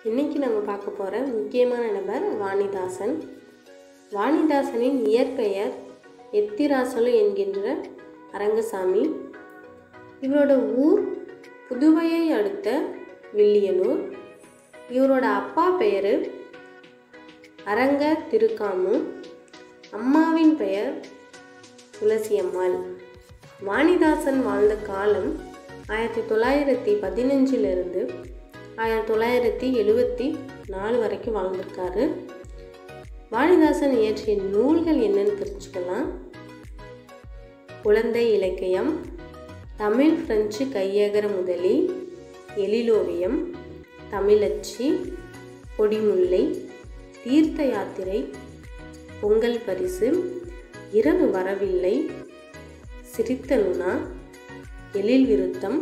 இன்னைக்கு நம்ம பார்க்க போகிற முக்கியமான நபர் வாணிதாசன் வாணிதாசனின் இயற்பெயர் எத்திராசலு என்கின்ற அரங்கசாமி இவரோட ஊர் புதுவையை அடுத்த வில்லியனூர் இவரோட அப்பா பெயர் அரங்க திருக்காமு அம்மாவின் பெயர் துளசியம்மாள் வாணிதாசன் வாழ்ந்த காலம் ஆயிரத்தி தொள்ளாயிரத்தி பதினஞ்சிலிருந்து ஆயிரத்தி தொள்ளாயிரத்தி எழுபத்தி நாலு வரைக்கும் வாழ்ந்திருக்காரு வாணிதாசன் இயற்றிய நூல்கள் என்னன்னு தெரிஞ்சுக்கலாம் குழந்தை இலக்கியம் தமிழ் பிரெஞ்சு கையகர முதலி எழிலோவியம் தமிழச்சி கொடிமுல்லை தீர்த்த யாத்திரை பொங்கல் பரிசு இரவு வரவில்லை சிரித்த நுணா எழில் விருத்தம்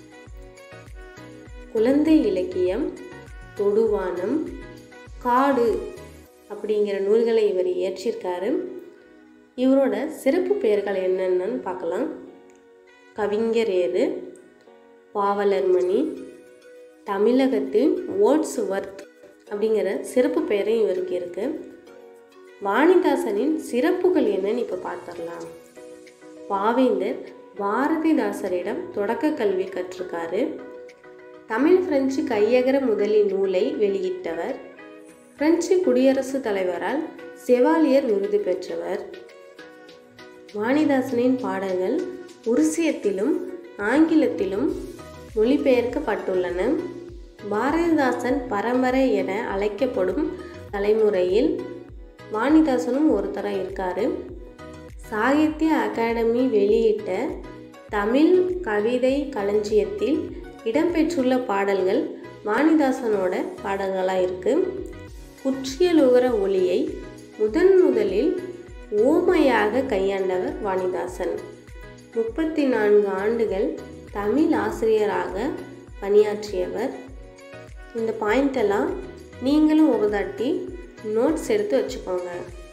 குழந்தை இலக்கியம் தொடுவானம் காடு அப்படிங்கிற நூல்களை இவர் இயற்றியிருக்காரு இவரோட சிறப்பு பெயர்கள் என்னென்னு பார்க்கலாம் கவிஞரேறு பாவலர்மணி தமிழகத்து ஓட்ஸ் வர்த் அப்படிங்கிற சிறப்பு பெயரும் இவருக்கு இருக்குது வாணிதாசனின் சிறப்புகள் என்னன்னு இப்போ பார்த்துடலாம் பாவேந்தர் பாரதிதாசரிடம் தொடக்க கல்வி கற்றிருக்காரு தமிழ் பிரெஞ்சு கையகர முதலி நூலை வெளியிட்டவர் பிரெஞ்சு குடியரசுத் தலைவரால் செவாலியர் விருது பெற்றவர் வாணிதாசனின் பாடல்கள் உருசியத்திலும் ஆங்கிலத்திலும் மொழிபெயர்க்கப்பட்டுள்ளன பாரதிதாசன் பரம்பரை என அழைக்கப்படும் தலைமுறையில் வாணிதாசனும் ஒருத்தராக இருக்கார் சாகித்ய அகாடமி வெளியிட்ட தமிழ் கவிதை களஞ்சியத்தில் இடம்பெற்றுள்ள பாடல்கள் வாணிதாசனோட பாடல்களாக இருக்குது குற்றியலுகர ஒளியை முதன் முதலில் ஓமையாக கையாண்டவர் வாணிதாசன் முப்பத்தி நான்கு ஆண்டுகள் தமிழ் ஆசிரியராக பணியாற்றியவர் இந்த பாயிண்டெல்லாம் நீங்களும் ஒரு தாட்டி நோட்ஸ் எடுத்து வச்சுக்கோங்க